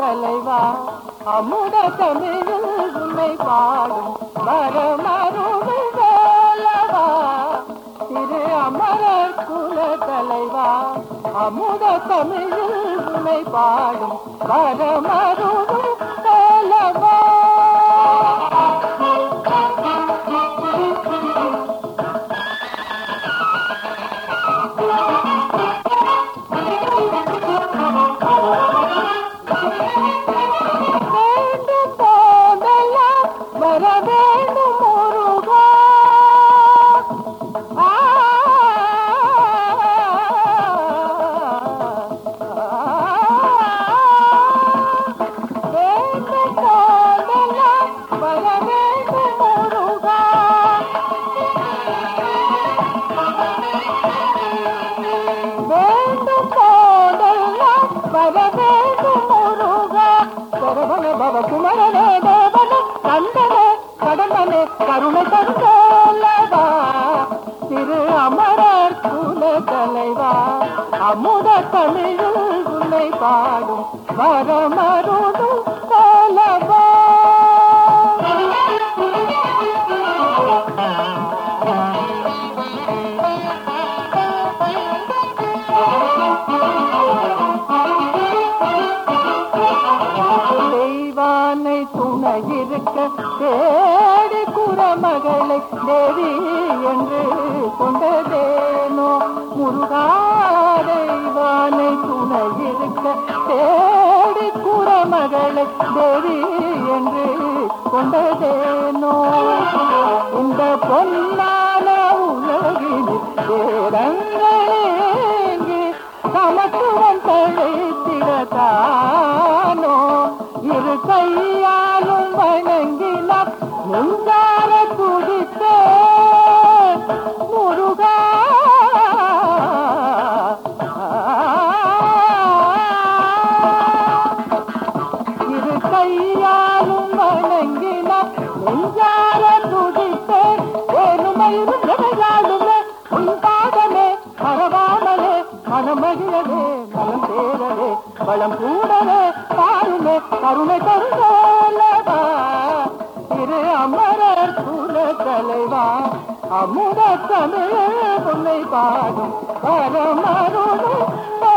தலைவா அமுத தமிழில் உன்னை பாடும் வரமருள் வேலவா திரு அமரர் குல தலைவா அமுத தமிழில் உன்னை பாடும் வரமருள் வேலவா வேண்டும் போதெல்லாம் வர வேண்டும் முருகா ஆ, வேண்டும் போதெல்லாம் வர வேண்டும் முருகா வேண்டும் போதெல்லாம் வர வேண்டும் முருகா சரவண பவ குமரனே தேவனே கந்தனே கடம்பனே கருணை தந்தோலவா திரு அமரர் குல தலைவா அமுத தமிழில் உன்னை பாடும் வரமருடும் கோலவா தெய்வானை துணை இருக்க தேடி குறமகளை தேவி என்று கொண்டதேனோ முருகா தெய்வானை துணை இருக்க தேடி குறமகளை தேவி என்று கொண்டதேனோ இந்த பொன்னான உலகினில் பேரங்களேங்கி சமத்துவம் தழைத்திடத்தானோ இரு கையாலும் வணங்கினார் நெஞ்சார துடித்தே முருகா இரு கையாலும் வணங்கினார் நெஞ்சார துடித்தே ஏனுமயிரும் எதையாளுமே உன் பாதமே மறவாமலே மனமகிழவே மனம் தேரவே வளம் கூடவே பாருமே கருணை தருந்தோலவா திரு அமரர் குல தலைவா அமுத தமிழ் உன்னை பாடும் பரமருளும்